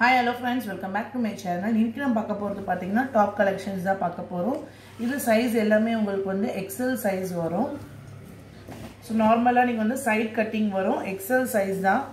hi hello friends welcome back to my channel இன்னைக்கு நம்ம பார்க்க போகிறது பார்த்தீங்கன்னா டாப் கலெக்ஷன்ஸ் தான் பார்க்க போகிறோம் இது சைஸ் எல்லாமே உங்களுக்கு வந்து எக்ஸல் சைஸ் வரும் ஸோ நார்மலாக நீங்கள் வந்து சைட் கட்டிங் வரும் எக்ஸல் சைஸ் தான்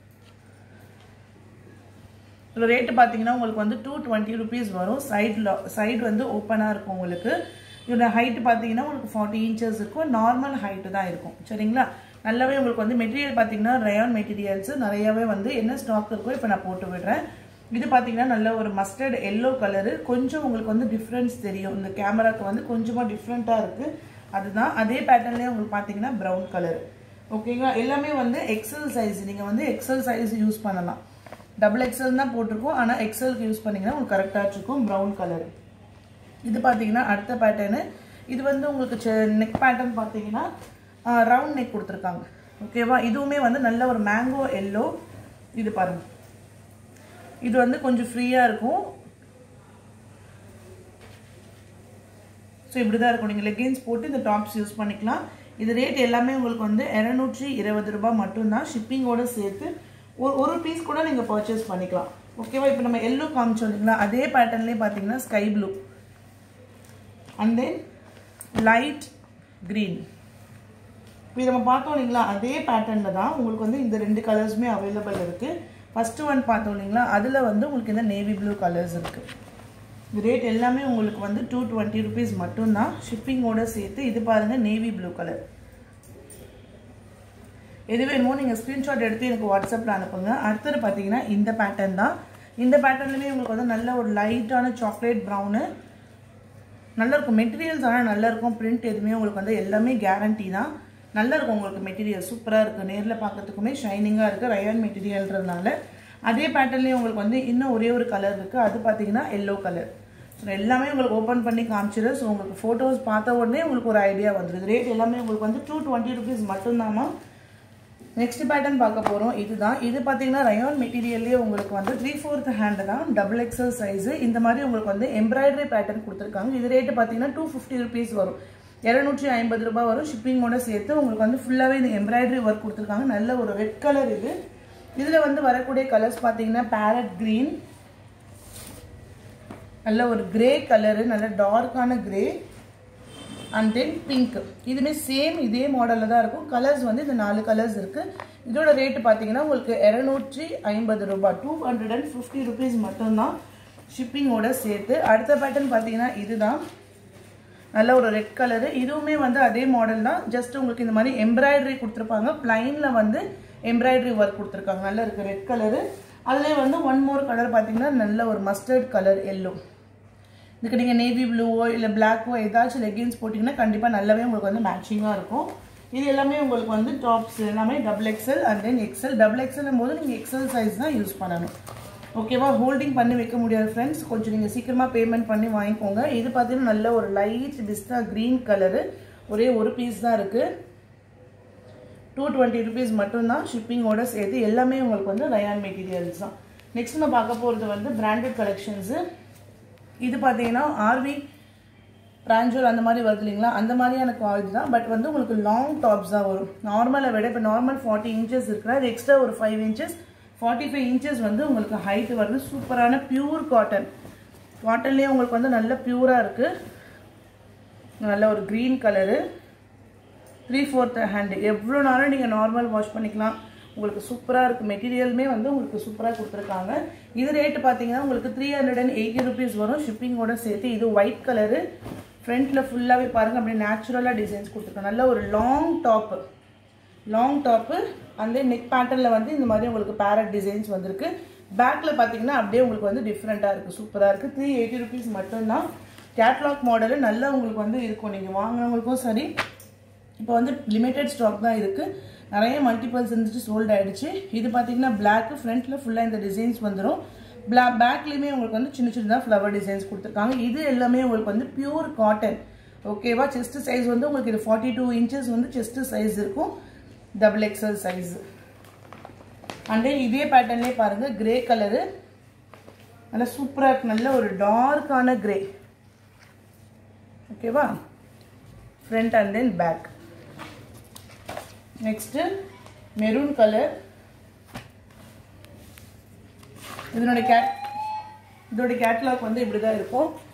இதில் ரேட்டு பார்த்தீங்கன்னா உங்களுக்கு வந்து டூ டுவெண்ட்டி ருபீஸ் வரும் சைடில் சைடு வந்து ஓப்பனாக இருக்கும் உங்களுக்கு இதோட ஹைட்டு பார்த்தீங்கன்னா உங்களுக்கு ஃபார்ட்டி இன்ச்சஸ் இருக்கும் நார்மல் ஹைட்டு தான் இருக்கும் சரிங்களா நல்லாவே உங்களுக்கு வந்து மெட்டீரியல் பார்த்தீங்கன்னா ரயான் மெட்டீரியல்ஸ் நிறையாவே வந்து என்ன ஸ்டாக் இருக்கோ இப்போ நான் போட்டு விடுறேன் இது பார்த்தீங்கன்னா நல்ல ஒரு மஸ்டர்ட் எல்லோ கலரு கொஞ்சம் உங்களுக்கு வந்து டிஃப்ரென்ஸ் தெரியும் இந்த கேமராக்கு வந்து கொஞ்சமாக டிஃப்ரெண்ட்டாக இருக்குது அதுதான் அதே பேட்டர்ன்லேயே உங்களுக்கு பார்த்தீங்கன்னா ப்ரௌன் கலர் ஓகேங்களா எல்லாமே வந்து எக்ஸல் சைஸ் நீங்கள் வந்து எக்ஸல் சைஸ் யூஸ் பண்ணலாம் டபுள் எக்ஸல் தான் போட்டிருக்கோம் ஆனால் எக்ஸலுக்கு யூஸ் பண்ணிங்கன்னா உங்களுக்கு கரெக்டாக இருக்கும் ப்ரௌன் கலர் இது பார்த்தீங்கன்னா அடுத்த பேட்டர்னு இது வந்து உங்களுக்கு நெக் பேட்டர்ன் பார்த்தீங்கன்னா ரவுண்ட் நெக் கொடுத்துருக்காங்க ஓகேவா இதுவுமே வந்து நல்ல ஒரு மேங்கோ எல்லோ இது பாருங்க இது வந்து கொஞ்சம் ஃப்ரீயாக இருக்கும் ஸோ இப்படி தான் இருக்கும் நீங்கள் லெகின்ஸ் போட்டு இந்த டாப்ஸ் யூஸ் பண்ணிக்கலாம் இது ரேட் எல்லாமே உங்களுக்கு வந்து இரநூற்றி இருபது ரூபாய் மட்டும்தான் ஷிப்பிங்கோடு சேர்த்து ஒரு ஒரு பீஸ் கூட நீங்கள் பர்ச்சேஸ் பண்ணிக்கலாம் ஓகேவா இப்போ நம்ம எல்லோ காமிச்சோம் இல்லைங்களா அதே பேட்டர்ன்லேயே பார்த்தீங்கன்னா sky blue and then light green இப்போ நம்ம பார்த்தோம் இல்லைங்களா அதே பேட்டர்னில் தான் உங்களுக்கு வந்து இந்த ரெண்டு கலர்ஸுமே அவைலபிள் இருக்குது ஃபஸ்ட்டு ஒன் பார்த்தோம் இல்லைங்களா அதில் வந்து உங்களுக்கு இந்த நேவி ப்ளூ கலர்ஸ் இருக்குது இது ரேட் எல்லாமே உங்களுக்கு வந்து டூ டுவெண்ட்டி ருபீஸ் மட்டும்தான் ஷிப்பிங்கோட சேர்த்து இது பாருங்கள் நேவி ப்ளூ கலர் எது வேணுமோ நீங்கள் ஸ்க்ரீன்ஷாட் எடுத்து எனக்கு வாட்ஸ்அப்பில் அனுப்புங்க அடுத்தது பார்த்தீங்கன்னா இந்த பேட்டர்ன் தான் இந்த பேட்டர்ன்லேயுமே உங்களுக்கு வந்து நல்ல ஒரு லைட்டான சாக்லேட் ப்ரௌனு நல்லா இருக்கும் மெட்டீரியல்ஸ் ஆனால் நல்லா இருக்கும் பிரிண்ட் எதுவுமே உங்களுக்கு வந்து எல்லாமே கேரண்டி தான் நல்லா இருக்கும் உங்களுக்கு மெட்டீரியல் சூப்பராக இருக்குது நேரில் பார்க்கறதுக்குமே ஷைனிங்காக இருக்குது ரயான் மெட்டீரியல்ன்றதுனால அதே பேட்டர்ன்லேயே உங்களுக்கு வந்து இன்னும் ஒரே ஒரு கலர் இருக்குது அது பார்த்தீங்கன்னா எல்லோ கலர் ஸோ எல்லாமே உங்களுக்கு ஓப்பன் பண்ணி காமிச்சிடும் ஸோ உங்களுக்கு ஃபோட்டோஸ் பார்த்த உடனே உங்களுக்கு ஒரு ஐடியா வந்துடுது ரேட் எல்லாமே உங்களுக்கு வந்து டூ டுவெண்ட்டி ருபீஸ் மட்டும்தாம்மா நெக்ஸ்ட் பேட்டர்ன் பார்க்க போகிறோம் இதுதான் இது பார்த்தீங்கன்னா ரயான் மெட்டீரியல்லே உங்களுக்கு வந்து த்ரீ ஃபோர்த் ஹேண்டு தான் டபுள் எக்ஸல் சைஸு இந்த மாதிரி உங்களுக்கு வந்து எம்ப்ராய்டரி பேட்டர்ன் கொடுத்துருக்காங்க இது ரேட்டு பார்த்தீங்கன்னா டூ ஃபிஃப்டி ருபீஸ் வரும் இரநூற்றி ஐம்பது ரூபாய் வரும் ஷிப்பிங்கோட சேர்த்து உங்களுக்கு வந்து ஃபுல்லாகவே இந்த எம்ப்ராய்டரி ஒர்க் கொடுத்துருக்காங்க நல்ல ஒரு ரெட் கலர் இது இதில் வந்து வரக்கூடிய கலர்ஸ் பார்த்தீங்கன்னா பேரட் க்ரீன் நல்ல ஒரு கிரே கலரு நல்ல டார்க்கான கிரே அண்ட் தென் பிங்க் இதுவுமே சேம் இதே மாடலில் தான் இருக்கும் கலர்ஸ் வந்து இந்த நாலு கலர்ஸ் இருக்குது இதோட ரேட்டு பார்த்தீங்கன்னா உங்களுக்கு இரநூற்றி ஐம்பது ரூபாய் two hundred and fifty rupees மட்டும்தான் ஷிப்பிங்கோட சேர்த்து அடுத்த பேட்டர்ன் பார்த்தீங்கன்னா இதுதான் நல்ல ஒரு ரெட் கலரு இதுவுமே வந்து அதே மாடல் தான் ஜஸ்ட் உங்களுக்கு இந்த மாதிரி எம்ப்ராய்டரி கொடுத்துருப்பாங்க பிளைனில் வந்து எம்ப்ராய்டரி ஒர்க் கொடுத்துருக்காங்க நல்லா இருக்குது ரெட் கலரு அதுலேயே வந்து ஒன் மோர் கலர் பார்த்தீங்கன்னா நல்ல ஒரு மஸ்டர்ட் கலர் எல்லோ இதுக்கு நீங்கள் நேவி ப்ளூவோ இல்லை பிளாக்கோ ஏதாச்சும் லெகின்ஸ் போட்டிங்கன்னா கண்டிப்பாக நல்லாவே உங்களுக்கு வந்து மேட்சிங்காக இருக்கும் இது எல்லாமே உங்களுக்கு வந்து டாப்ஸ் எல்லாமே double XL and then XL double XL போது நீங்கள் எக்ஸல் சைஸ் தான் யூஸ் பண்ணணும் ஓகேவா ஹோல்டிங் பண்ணி வைக்க முடியாது ஃப்ரெண்ட்ஸ் கொஞ்சம் நீங்கள் சீக்கிரமாக பேமெண்ட் பண்ணி வாங்கிக்கோங்க இது பார்த்தீங்கன்னா நல்ல ஒரு லைட் பிஸ்தா க்ரீன் கலரு ஒரே ஒரு பீஸ் தான் இருக்குது டூ டுவெண்ட்டி ருபீஸ் மட்டும்தான் ஷிப்பிங்கோட சேர்த்து எல்லாமே உங்களுக்கு வந்து ரயான் மெட்டீரியல்ஸ் தான் நெக்ஸ்ட் நம்ம பார்க்க போகிறது வந்து பிராண்டட் கலெக்ஷன்ஸு இது பார்த்தீங்கன்னா ஆர்வி பிராஞ்சோல் அந்த மாதிரி வருது இல்லைங்களா அந்த மாதிரியான குவாலிட்டி தான் பட் வந்து உங்களுக்கு லாங் டாப்ஸ் தான் வரும் நார்மலை விட இப்போ நார்மல் ஃபார்ட்டி இன்ச்சஸ் இருக்குன்னா அது எக்ஸ்ட்ரா ஒரு five inches forty five inches வந்து உங்களுக்கு ஹைட் வருது சூப்பரான பியூர் காட்டன் காட்டன்லேயே உங்களுக்கு வந்து நல்ல பியூராக இருக்குது நல்ல ஒரு green colour three fourth hand எவ்வளோ நாளும் நீங்கள் நார்மல் வாஷ் பண்ணிக்கலாம் உங்களுக்கு சூப்பராக இருக்குது மெட்டீரியலுமே வந்து உங்களுக்கு சூப்பராக கொடுத்துருக்காங்க இது ரேட்டு பார்த்தீங்கன்னா உங்களுக்கு three hundred and eighty rupees வரும் ஷிப்பிங்கோட சேர்த்து இது ஒயிட் கலரு ஃப்ரண்ட்டில் ஃபுல்லாகவே பாருங்கள் அப்படியே நேச்சுரலாக டிசைன்ஸ் கொடுத்துருக்காங்க நல்ல ஒரு லாங் டாப்பு லாங் டாப்பு அந்த நெக் பேட்டர்னில் வந்து இந்த மாதிரி உங்களுக்கு பேரட் டிசைன்ஸ் வந்திருக்கு பேக்கில் பார்த்தீங்கன்னா அப்படியே உங்களுக்கு வந்து டிஃப்ரெண்ட்டாக இருக்குது சூப்பராக இருக்குது த்ரீ எயிட்டி ருபீஸ் மட்டும்தான் கேட்லாக் மாடலு நல்லா உங்களுக்கு வந்து இருக்கும் நீங்கள் வாங்கினவங்களுக்கும் சரி இப்போ வந்து லிமிட்டட் ஸ்டாக் தான் இருக்குது நிறைய மல்டிபிள்ஸ் இருந்துச்சு சோல்ட் ஆகிடுச்சு இது பார்த்தீங்கன்னா பிளாக்கு ஃப்ரண்ட்டில் ஃபுல்லாக இந்த டிசைன்ஸ் வந்துடும் பிளா பேக்லேயுமே உங்களுக்கு வந்து சின்ன சின்னதாக ஃப்ளவர் டிசைன்ஸ் கொடுத்துருக்காங்க இது எல்லாமே உங்களுக்கு வந்து பியூர் காட்டன் ஓகேவா செஸ்ட் சைஸ் வந்து உங்களுக்கு இது ஃபார்ட்டி டூ இன்ச்சஸ் வந்து செஸ்ட் சைஸ் இருக்கும் டபுள் எக்ஸல் சைஸ் அண்ட் இதே பேட்டர்ன்லேயே பாருங்கள் கிரே கலரு நல்லா சூப்பராக இருக்கு நல்ல ஒரு டார்க்கான கிரே ஓகேவா front and then back next maroon colour இதனோட கேட் இதோட கேட்லாக் வந்து இப்படி தான் இருக்கும்